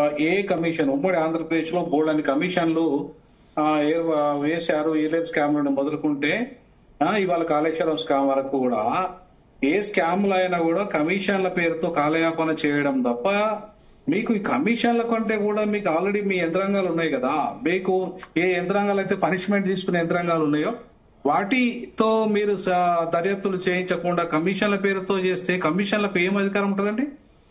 ఏ commission ఉమ్మడి ఆంధ్రప్రదేశ్ లో బోల్డ్ అని కమిషన్లు ఆ, ఏ- వేశారు ఏలేజ్ స్కామ్ నుండి మొదలుకుంటే ఆ, ఇవాళ కాళేశ్వరం స్కామ్ వరకు కూడా ఏ స్కామ్లు అయినా కూడా కమిషన్ల పేరుతో కాలయాపన చేయడం తప్ప మీకు ఈ కమిషన్ల కంటే కూడా మీకు ఆల్రెడీ మీ యంత్రాంగాలు ఉన్నాయి కదా మీకు ఏ యంత్రాంగాలు అయితే పనిష్మెంట్ తీసుకునే యంత్రాంగాలు ఉన్నాయో వాటితో మీరు స- దర్యాప్తులు చేయించకుండా కమిషన్ల పేరుతో చేస్తే కమిషన్లకు ఏం అధికారం ఉంటుందండి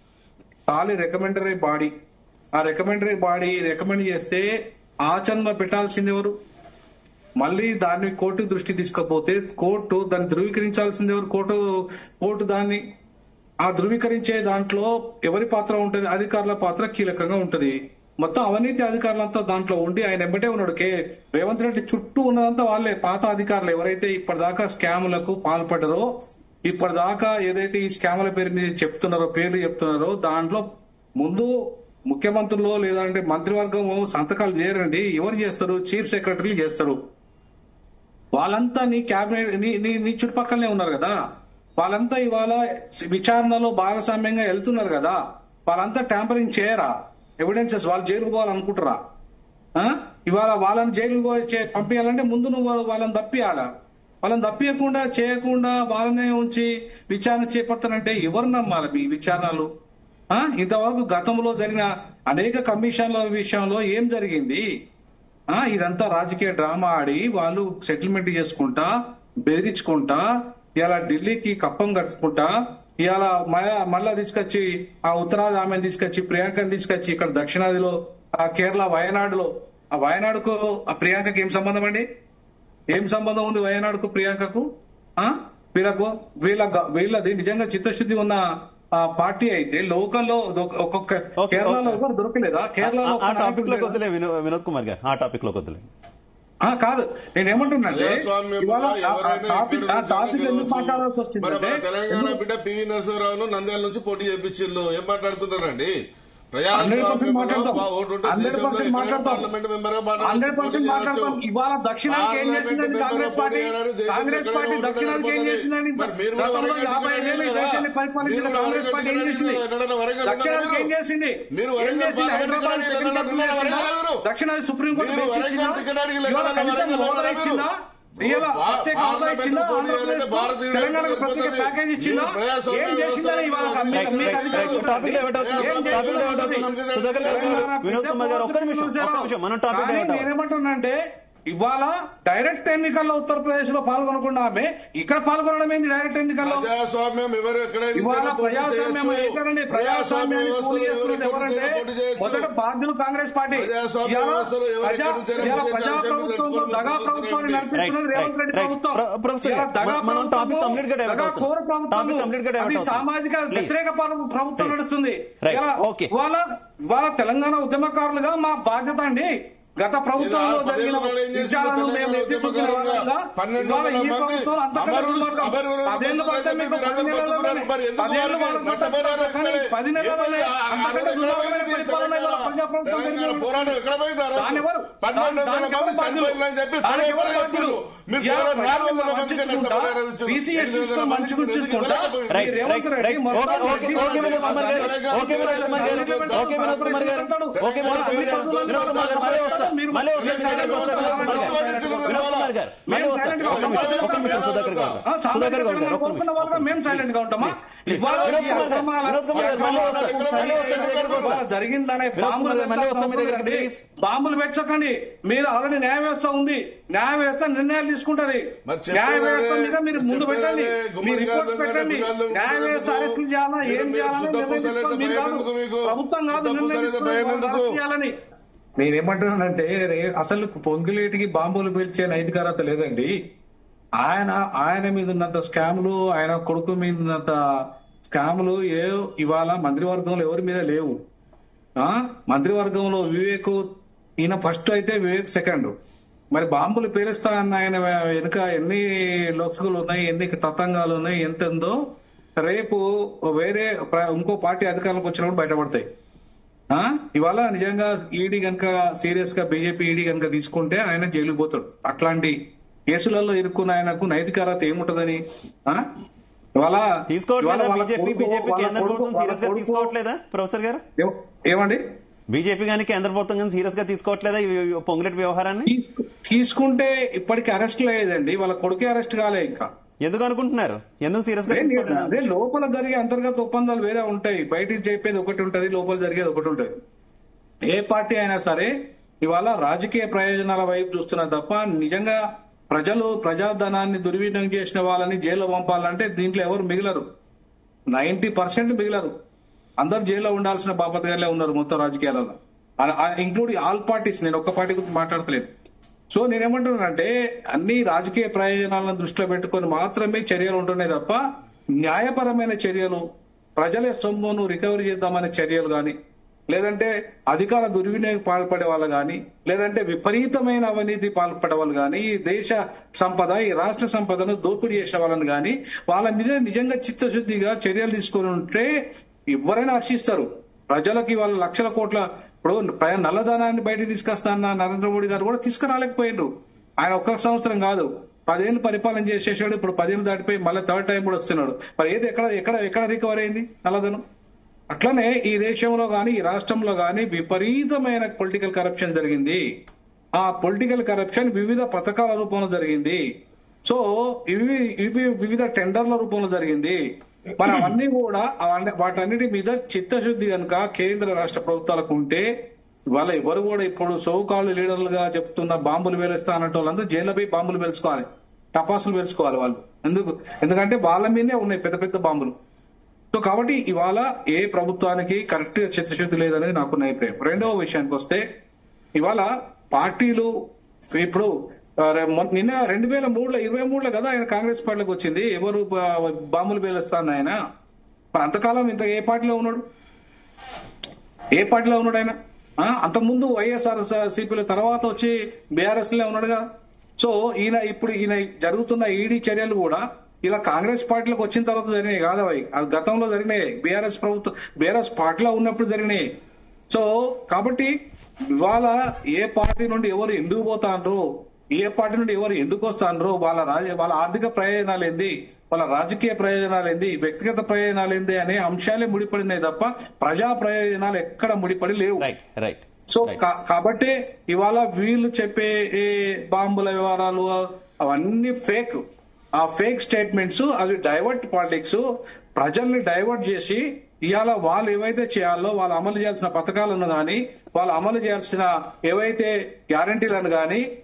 ఖాళీ రికమెండరీ బాడీ ఆ రికమెండరీ బాడీ రికమెండ్ చేస్తే ఆచరణ పెట్టాల్సింది ఎవరు మళ్ళీ దాన్ని కోర్టు దృష్టి తీసుకపోతే కోర్టు దాన్ని ధృవీకరించాల్సింది ఎవరు కోర్టు కోర్టు దాన్ని ఆ ధృవీకరించే దాంట్లో ఎవరి పాత్ర ఉంటుంది అధికారుల పాత్ర కీలకంగా ఉంటది మొత్తం అవినీతి అధికారులంతా దాంట్లో ఉండి ఆయన ఎంబటే ఉన్నాడు కే రేవంత్ రెడ్డి చుట్టూ ఉన్నదంతా వాళ్ళే పాత అధికారులు ఎవరైతే ఇప్పటిదాకా స్కాములకు పాల్పడ్డారో ఇప్పటిదాకా ఏదైతే ఈ స్కాముల పేరు మీద చెప్తున్నారో పేర్లు చెప్తున్నారో దాంట్లో ముందు ముఖ్యమంత్రులు లేదంటే మంత్రివర్గం సంతకాలు చేయరండి ఎవరు చేస్తారు చీఫ్ సెక్రటరీ చేస్తారు వాళ్ళంతా నీ క్యాబినెట్ నీ నీ నీ చుట్టుపక్కలనే ఉన్నారు కదా వాళ్ళంతా ఇవాళ విచారణలో భాగస్వామ్యంగా వెళ్తున్నారు కదా వాళ్ళంతా ట్యాంపరింగ్ చేయరా ఎవిడెన్సెస్ వాళ్ళు జైలుకు పోవాలనుకుంటారా ఆ? ఇవాళ వాళ్ళని జైలుకు పోయి చే- పంపించాలంటే ముందు నువ్వు వాళ్ళని తప్పియాలా వాళ్ళని తప్పియకుండా చేయకుండా వాళ్ళనే ఉంచి విచారణ చేపడతానంటే ఎవరు నమ్మాలి మీ విచారణలు ఆ? ఇంతవరకు గతంలో జరిగిన అనేక కమిషన్ల విషయంలో ఏం జరిగింది ఆ ఇదంతా రాజకీయ డ్రామా ఆడి వాళ్ళు సెటిల్మెంట్ చేసుకుంటా బెదిరించుకుంటా ఇలా ఢిల్లీకి కప్పం కట్టుకుంటా ఇవాళ మళ్ళా తీసుకొచ్చి ఆ ఉత్తరాది ఆమెను తీసుకొచ్చి ప్రియాంకని తీసుకొచ్చి ఇక్కడ దక్షిణాదిలో ఆ కేరళ వయనాడులో ఆ వయనాడుకు ఆ ప్రియాంకకి ఏం సంబంధం అండి ఏం సంబంధం ఉంది వయనాడుకు ప్రియాంకకు ఆ వీళ్ళకు వీళ్ళ వీళ్ళది నిజంగా చిత్తశుద్ధి ఉన్న ఆ పార్టీ అయితే లోకల్లో ఒక్కొక్క ఓకే, కేరళలో ఓకే. ఎవరు దొరకలేదా కేరళలో ఆ ఒక్క టాపిక్ నాయకుడు లోకి లేడా? వద్దులే వినో- వినోద్ కుమార్ గారు ఆ టాపిక్ లోకి వద్దులే ఆ, కాదు నేను ఏమంటున్నానంటే ప్రజాస్వామ్యంలో ఇవాళ ఆ- ఆ ఎవరైనా టాపిక్ ఎక్కడి ఆ నుంచి టాపిక్ ఎందుకు గెలవచ్చు? మాట్లాడాల్సి మరి వచ్చిందంటే మన తెలంగాణ బిడ్డ పివి నరసింహరావును నంద్యాల నుంచి పోటీ చేపించిల్లు ఏం మాట్లాడుతున్నారండి ప్రజాస్వామ్యంలో మాట్లాడతాం. పా- ఓటు ఉంటే 100% దేశంలో ఎక్కడైనా మాట్లాడతాం. పార్లమెంట్ మెంబర్ గా మాట్లాడొచ్చు, హండ్రెడ్ పోటీ పర్సెంట్ మాట్లాడతాం చేయవచ్చు. ఇవాళ దక్షిణానికి ఏం పార్లమెంట్ చేసిందని మెంబర్ కాంగ్రెస్ గా పార్టీ పోటీ చేయడానికి దేశంలో కాంగ్రెస్ ఎక్కడైనా పార్టీ ఓటు దక్షిణానికి ఏం అయిపోతుంది. చేసిందని మరి మీరు కూడా గతంలో వరంగల్ యాభై టికెట్ ఏళ్ళు ఈ అడిగారు దేశాన్ని కదా? పరిపాలించిన మీరు కాంగ్రెస్ వరంగల్ పార్టీ ఏం టికెట్ చేసింది అడిగారు కదా? వరంగల్ దక్షిణానికి ఉన్నారు ఏం చేసింది మీరు ఏం వరంగల్ చేసింది పార్లమెంట్ హైదరాబాద్ టికెట్ సెకండ్ అడిగారు టర్మ్ కదా? చేసిందా? వరంగల్ దక్షిణాది సుప్రీంకోర్టు మీరు బెంచ్ వరంగల్ ఇచ్చిందా? టికెట్ అడిగారు ఇవాళ కదా? కనీసం వరంగల్ హోదా వరంగల్ ఇచ్చిందా ఇవాళ ప్రత్యేక హోదా ఇచ్చిందా ఆంధ్రప్రదేశ్ తెలంగాణకు ప్రత్యేక ప్యాకేజ్ ఇచ్చిందా ఏం చేసిందని ఇవాళ మీకు మీకు అధికారం టాపిక్ డైవర్ట్ అవుతున్నాం ఏం టాపిక్ డైవర్ట్ అవుతున్నాం సుధాకర్ గారు వినోద్ కుమార్ గారు ఒక్క నిమిషం ఒక్క నిమిషం మనం టాపిక్ కానీ డైవర్ట్ అవ్వాలి. నేనేమంటున్నానంటే ఇవాళ డైరెక్ట్ ఎన్నికల్లో ఉత్తరప్రదేశ్ లో పాల్గొనకుండా ఆమె ఇక్కడ పాల్గొనడం ఏంది డైరెక్ట్ ఎన్నికల్లో ప్రజాస్వామ్యం ఎవరు ఎక్కడైనా ఇవాళ పోటీ ప్రజాస్వామ్యం చేయొచ్చు. ఎక్కడండి ప్రజాస్వామ్య ప్రజాస్వామ్యాన్ని వ్యవస్థలో కూలి ఎవరు చేస్తున్నది ఎక్కడ ఎవరంటే పోటీ చేయొచ్చు. మొదట బాధ్యులు కాంగ్రెస్ పార్టీ ప్రజాస్వామ్య ఇవాళ వ్యవస్థలో ఎవరు ప్రజా ఎక్కడ నుంచి ఇవాళ ఎక్కడ ప్రజా నుంచి ప్రభుత్వంతో ఎక్కడ దగా నుంచి ప్రభుత్వాన్ని రైట్, నడిపిస్తున్నది రైట్, రేవంత్ రెడ్డి రైట్. ప్రభుత్వం ప్ర- ప్రొఫెసర్ ఇవాళ గారు, దగా మనం- మనం టాపిక్ ప్రభుత్వము, కంప్లీట్ గా డైవర్ట్ దగా అవుతుంది. కోర ప్రభుత్వము, టాపిక్ కంప్లీట్ గా డైవర్ట్ అది అవుతుంది. సామాజిక ప్లీజ్. వ్యతిరేక పర- ప్రభుత్వం ప్లీజ్. నడుస్తుంది రైట్, ఇలా ఓకే. ఇవాళ ఇవాళ తెలంగాణ ఉద్యమకారులుగా మా బాధ్యత అండి గత ప్రభుత్వంలో ఇది ఆ జరిగిన పదేళ్ల నాడు ఏం చేసింది విషయాలను మేము తెలంగాణ ఎత్తి చూపిన ఉద్యమకారులుగా? వాళ్ళంగా పన్నెండు ఇవాళ వందల ఈ మంది ప్రభుత్వం అంతకంటే అమరులు- దుర్మార్గం. అమరులు పదేళ్ళు పడితే మీకు మీరు అందరూ పది నెలల్లోనే- బతుకున్నారు. మరి ఎందుకు పదేళ్ళు వాళ్ళకి వాళ్ళు నష్టపరిహారం కానీ ఇవ్వలేదు? పది నెలల్లోనే ఏమైంది? ఆ- ఆ అంతకంటే రోజు ఎక్కడ దుర్మార్గమైన పోయింది పరిపాలన ఇవాళ తెలంగాణ? ప్రజాప్రభుత్వం తెలంగాణ జరిగింది. పోరాటం ఎక్కడ పోయింది ఆ రోజు? దాని ఎవరు? పన్నెండు వందల దానికి ఎవరు మంది బాధ్యులు? చనిపోయిందని చెప్పి దానికి ఎవరు పదే బాధ్యులు? మీరు ఇవాళ కేవలం నాలుగు వందల ప్రజలను మందికి వంచుకుంటా, నష్టపరిహారం ఇచ్చారు. BCS ఎనిమిది వందల సిస్టమ్ మందికి మంచుకుంటా, ఎందుకు రైట్, ఈ రేవంత్ రైట్, రెడ్డి రైట్. మొత్తం okay, okay, okay, Vinod Kumar గారు. ఓకే, వినోద్ కుమార్ గారు. ఓకే, వినోద్ కుమార్ గారు. ఓకే, వినోద్ కుమార్ గారు. వినోద్ కుమార్ గారు, మళ్ళీ వస్తా. మళ్ళీ వస్తా. మీ దగ్గరికి వస్తా, వినోద్ కుమార్ గారు. వినోద్ కుమార్ గారు. మళ్ళీ వస్తా. ఒక్క నిమిషం, ఒక్క నిమిషం, సుధాకర్ గారు. ఆ, సుధాకర్ గారు, సామాజిక ఒక్క కోరుకున్న నిమిషం. వాళ్ళగా మేము సైలెంట్ గా ఉంటామా ప్లీజ్. ఇవాళ వినోద్ ఈ కుమార్ గారు, అక్రమాల- వినోద్ కుమార్ గారు, మళ్ళీ వస్తా. మళ్ళీ వస్తా, మీ దగ్గరికి వస్తా. ఇవాళ జరిగిందనే వినోద్ బాంబులు కుమార్ గారు, మళ్ళీ వస్తా మీ దగ్గరికి, పెట్టకండి. ప్లీజ్. బాంబులు పెట్టకండి మీరు ఆల్రెడీ న్యాయ వ్యవస్థ ఉంది న్యాయ వ్యవస్థ నిర్ణయాలు తీసుకుంటది మరి చెప్పేది న్యాయ వ్యవస్థ అదే, మీద మీరు ముందు చెప్పేది పెట్టండి అదే, మీ గుమ్మడి రిపోర్ట్స్ కాదు, పెట్టండి గుమ్మడి కాదు, న్యాయ వ్యవస్థ గుమ్మడి అరెస్టులు చేయాలా మీరు ఏం మీరు చేయాలని శుద్ధ నిర్ణయం పూసలు తీసుకోవాలి. అయితే మీరు భయం కాదు. ఎందుకు మీకు? ప్రభుత్వం కాదు శుద్ధ నిర్ణయం పూసలు అయితే తీసుకోవాలి. భయం వాళ్ళు ఎందుకు? అరెస్ట్ చేయాలని నేనేమంటున్నానంటే రే- అసలు పొంగులేటికి బాంబులు పీల్చే నైతికత లేదండి ఆయన ఆయన మీద ఉన్నంత స్కాములు ఆయన కొడుకు మీద ఉన్నంత స్కాములు ఏ ఇవాళ మంత్రివర్గంలో ఎవరి మీద లేవు ఆ మంత్రివర్గంలో వివేక్ ఈయన ఫస్ట్ అయితే వివేక్ సెకండ్ మరి బాంబులు పేలుస్తా అన్న ఆయన వెనుక ఎన్ని లోక్సులు ఉన్నాయి ఎన్ని తతంగాలు ఉన్నాయి ఎంత ఉందో రేపు వేరే ప్ర- ఇంకో పార్టీ అధికారంలోకి వచ్చినప్పుడు బయటపడతాయి ఆ ఇవాళ నిజంగా ఈడీ గనక సీరియస్ గా బీజేపీ ఈడీ గనక తీసుకుంటే ఆయన జైలుకు పోతాడు అట్లాంటి కేసులలో ఇరుక్కున్న ఆయనకు నైతిక అర్హత ఏముంటదని ఆ ఇవాళ తీసుకోవట్లేదా ఇవాళ వాళ్ళ బీజేపీ కొడుకు- బీజేపీ వాళ్ళ కేంద్ర కొడుకు- ప్రభుత్వం వాళ్ళ సీరియస్ గా కొడుకు- తీసుకోవట్లేదా ప్రొఫెసర్ గారు ఏమ- ఏమండి బీజేపీ కానీ కేంద్ర ప్రభుత్వం కానీ సీరియస్ గా తీసుకోవట్లేదా ఈ పొంగులేటి వ్యవహారాన్ని తీసుకు- తీసుకుంటే ఇప్పటికి అరెస్ట్ లేదండి వాళ్ళ కొడుకే అరెస్ట్ కాలే ఇంకా ఎందుకు అనుకుంటున్నారు ఎందుకు సీరియస్ గా అదే తీసుకోవట్లేదు అదే లోపల జరిగే అంతర్గత ఒప్పందాలు వేరే ఉంటాయి బయటికి చెప్పేది ఒకటి ఉంటది లోపల జరిగేది ఒకటి ఉంటది ఏ పార్టీ అయినా సరే ఇవాళ రాజకీయ ప్రయోజనాల వైపు చూస్తున్నారు తప్ప నిజంగా ప్రజలు ప్రజాధనాన్ని దుర్వినియోగం చేసిన వాళ్ళని జైల్లో పంపాలంటే దీంట్లో ఎవరు మిగిలరు నైన్టీ పర్సెంట్ మిగిలరు అందరు జైల్లో ఉండాల్సిన బాపతగానే ఉన్నారు మొత్తం రాజకీయాలలో ఇంక్లూడింగ్ ఆల్ పార్టీస్ నేను ఒక్క పార్టీ గురించి మాట్లాడతలేదు సో నేనేమంటున్నానంటే అన్ని రాజకీయ ప్రయోజనాలను దృష్టిలో పెట్టుకొని మాత్రమే చర్యలు ఉంటున్నాయి తప్ప న్యాయపరమైన చర్యలు ప్రజల సొమ్మును రికవరీ చేద్దామనే చర్యలు కానీ లేదంటే అధికార దుర్వినియోగం పాల్పడే వాళ్ళు కానీ లేదంటే విపరీతమైన అవినీతి పాల్పడే వాళ్ళు కానీ ఈ దేశ సంపద ఈ రాష్ట్ర సంపదను దోపిడీ చేసిన వాళ్ళని కానీ వాళ్ళ మీద నిజంగా చిత్తశుద్ధిగా చర్యలు తీసుకొని ఉంటే ఎవరైనా హర్షిస్తారు ప్రజలకి వాళ్ళ లక్షల కోట్ల ఇప్పుడు ప- నల్లధనాన్ని బయటకు తీసుకొస్తాన్న నరేంద్ర మోడీ గారు కూడా తీసుకురాలేకపోయిండ్రు ఆయన ఒక్క సంవత్సరం కాదు పదేళ్ళు పరిపాలన చేసేసాడు ఇప్పుడు పదేళ్ళు దాటిపోయి మళ్ళీ థర్డ్ టైం కూడా వస్తున్నాడు మరి ఏది ఎక్కడ ఎక్కడ ఎక్కడ రికవర్ అయింది నల్లధనం అట్లనే ఈ దేశంలో గాని ఈ రాష్ట్రంలో గాని విపరీతమైన పొలిటికల్ కరప్షన్ జరిగింది ఆ పొలిటికల్ కరప్షన్ వివిధ పథకాల రూపంలో జరిగింది సో ఇవి ఇవి వివిధ టెండర్ల రూపంలో జరిగింది మరి అవన్నీ కూడా అవన్నీ- వాటన్నిటి మీద చిత్తశుద్ధి కనుక కేంద్ర రాష్ట్ర ప్రభుత్వాలకు ఉంటే వాళ్ళ ఎవరు కూడా ఇప్పుడు సోకాళ్ళు లీడర్లుగా చెప్తున్న బాంబులు వేలేస్తా అన్నట్టు వాళ్ళందరూ జైల్లో పోయి బాంబులు వేసుకోవాలి టపాసులు వేసుకోవాలి వాళ్ళు ఎందుకు ఎందుకంటే వాళ్ళ మీదే ఉన్నాయి పెద్ద పెద్ద బాంబులు సో కాబట్టి ఇవాళ ఏ ప్రభుత్వానికి కరెక్ట్ గా చిత్తశుద్ధి లేదనేది నాకున్న అభిప్రాయం రెండవ విషయానికి వస్తే ఇవాళ పార్టీలు ఇప్పుడు ఆ, రే- మొన్న- నిన్న రెండు వేల మూడులో ఇరవై మూడులో కదా ఆయన కాంగ్రెస్ పార్టీలోకి వచ్చింది ఎవరు బా- బాంబులు పేలుస్తాను ఆయన మరి అంతకాలం ఇంత ఏ పార్టీలో ఉన్నాడు ఏ పార్టీలో ఉన్నాడు ఆయన ఆ, అంతకుముందు వైఎస్ఆర్ సిపిల తర్వాత వచ్చి బీఆర్ఎస్ లో ఉన్నాడు కదా సో ఈయన ఇప్పుడు ఈయన జరుగుతున్న ఈడీ చర్యలు కూడా ఇలా కాంగ్రెస్ పార్టీలోకి వచ్చిన తర్వాత జరిగినాయి కాదు అవి అది గతంలో జరిగినాయి బీఆర్ఎస్ ప్రభుత్వం బీఆర్ఎస్ పార్టీలో ఉన్నప్పుడు జరిగినాయి సో కాబట్టి ఇవాళ ఏ పార్టీ నుండి ఎవరు ఎందుకు పోతాండ్రు ఏ పార్టీ నుండి ఎవరు ఎందుకు వస్తాండ్రు వాళ్ళ రాజ వాళ్ళ ఆర్థిక ప్రయోజనాలు ఏంది వాళ్ళ రాజకీయ ప్రయోజనాలు ఏంది వ్యక్తిగత ప్రయోజనాలు ఏంది అనే అంశాలే ముడిపడినాయి తప్ప ప్రజా ప్రయోజనాలు ఎక్కడ ముడిపడి లేవు రైట్ రైట్ సో కా- కాబట్టి ఇవాళ వీళ్ళు చెప్పే ఏ బాంబుల వ్యవహారాలు అవన్నీ ఫేక్ ఆ ఫేక్ స్టేట్మెంట్స్ అవి డైవర్ట్ పాలిటిక్స్ ప్రజల్ని డైవర్ట్ చేసి ఇవాళ వాళ్ళు ఏవైతే చేయాలో వాళ్ళు అమలు చేయాల్సిన పథకాలను గాని వాళ్ళు అమలు చేయాల్సిన ఏవైతే గ్యారంటీలను గాని